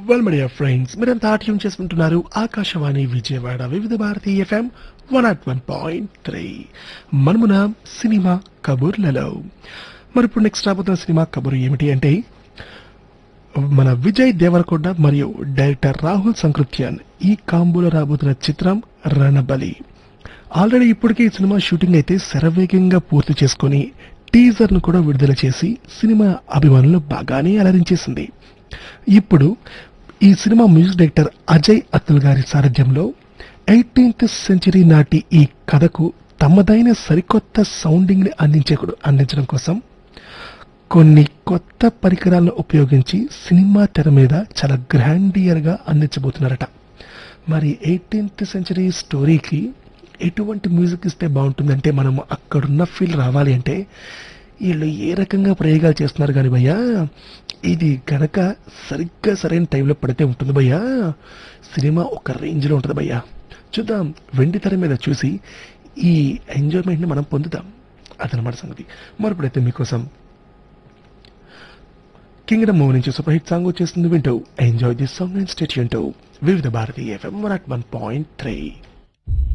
well media friends మీరంతా ఆట్యం చేసుకుంటున్నారు Akashvani Vijayawada Vividh Bharati FM one nought one point three మనమున సినిమా కబుర్లలో మరి ఇప్పుడు నెక్స్ట్ రాబోతున్న సినిమా కబురు ఏమిటి అంటే మన విజయ్ దేవరకొండ మరియు డైరెక్టర్ రాహుల్ సంకృత్యన్ ఈ కాంబోలో రాబోతున్న చిత్రం రణబలి ఆల్రెడీ ఇప్పటికే ఈ సినిమా షూటింగ్ అయితే శరవేగంగా పూర్తి చేసుకొని టీజర్ ను కూడా విడుదల చేసి సినిమా అభిమానులు బాగానే అలరించేసింది ఇప్పుడు ఈ cinema music director Ajay Atul గారి సారథ్యంలో ఎయిటీన్త్ సెంచరీ నాటి ఈ కథకు తమదైన సరికొత్త సౌండింగ్ ని అందించే అందించడం కోసం కొన్ని కొత్త పరికరాలను ఉపయోగించి సినిమా తెర మీద చాలా గ్రాండియర్ గా అందించబోతున్నారట మరి ఎయిటీన్త్ సెంచరీ స్టోరీకి ఎటువంటి మ్యూజిక్ ఇస్తే బాగుంటుందంటే మనం అక్కడున్న ఫీల్ రావాలి అంటే వీళ్ళు ఏ రకంగా ప్రయోగాలు చేస్తున్నారు కానీ భయ్యా ఇది గనక సరిగ్గా సరైన టైంలో పడితే ఉంటుంది భయ్యా సినిమా ఒక రేంజ్లో ఉంటుంది భయ్యా చూద్దాం వెండి తెర మీద చూసి ఈ ఎంజాయ్మెంట్ని మనం పొందుతాం అదనమాట సంగతి మరిప్పుడైతే మీకోసం కింగ్డమ్ మూవీ నుంచి సూపర్ హిట్ సాంగ్ వచ్చేస్తుంది వింటూ enjoy this song and state Vividh భారతీయ FM one at one point three